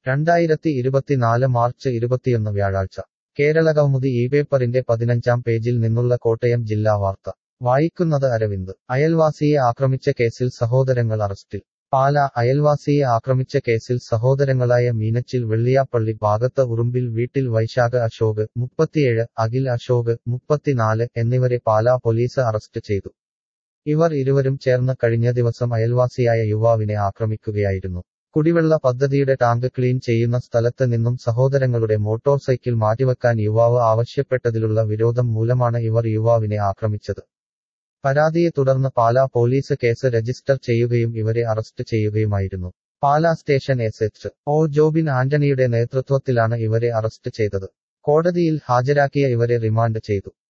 രണ്ടായിരത്തി ഇരുപത്തിനാല് മാർച്ച് ഇരുപത്തിയൊന്ന് വ്യാഴാഴ്ച കേരളകൗമുദി ഈ പേപ്പറിന്റെ പതിനഞ്ചാം പേജിൽ നിന്നുള്ള കോട്ടയം ജില്ലാ വാർത്ത വായിക്കുന്നത് അരവിന്ദ് അയൽവാസിയെ ആക്രമിച്ച കേസിൽ സഹോദരങ്ങൾ അറസ്റ്റിൽ പാല അയൽവാസിയെ ആക്രമിച്ച കേസിൽ സഹോദരങ്ങളായ മീനച്ചിൽ വെള്ളിയാപ്പള്ളി ഭാഗത്ത് ഉറുമ്പിൽ വീട്ടിൽ വൈശാഖ അശോക് മുപ്പത്തിയേഴ് അഖിൽ അശോക് മുപ്പത്തിനാല് എന്നിവരെ പാലാ പോലീസ് അറസ്റ്റ് ചെയ്തു ഇവർ ഇരുവരും ചേർന്ന് കഴിഞ്ഞ ദിവസം അയൽവാസിയായ യുവാവിനെ ആക്രമിക്കുകയായിരുന്നു കുടിവെള്ള പദ്ധതിയുടെ ടാങ്ക് ക്ലീൻ ചെയ്യുന്ന സ്ഥലത്ത് നിന്നും സഹോദരങ്ങളുടെ മോട്ടോർ സൈക്കിൾ മാറ്റിവെക്കാൻ യുവാവ് ആവശ്യപ്പെട്ടതിലുള്ള വിരോധം മൂലമാണ് ഇവർ യുവാവിനെ ആക്രമിച്ചത് പരാതിയെ തുടർന്ന് പാലാ പോലീസ് കേസ് രജിസ്റ്റർ ചെയ്യുകയും ഇവരെ അറസ്റ്റ് ചെയ്യുകയുമായിരുന്നു Pala station S H O Jobin ആന്റണിയുടെ നേതൃത്വത്തിലാണ് ഇവരെ അറസ്റ്റ് ചെയ്തത് കോടതിയിൽ ഹാജരാക്കിയ ഇവരെ റിമാൻഡ് ചെയ്തു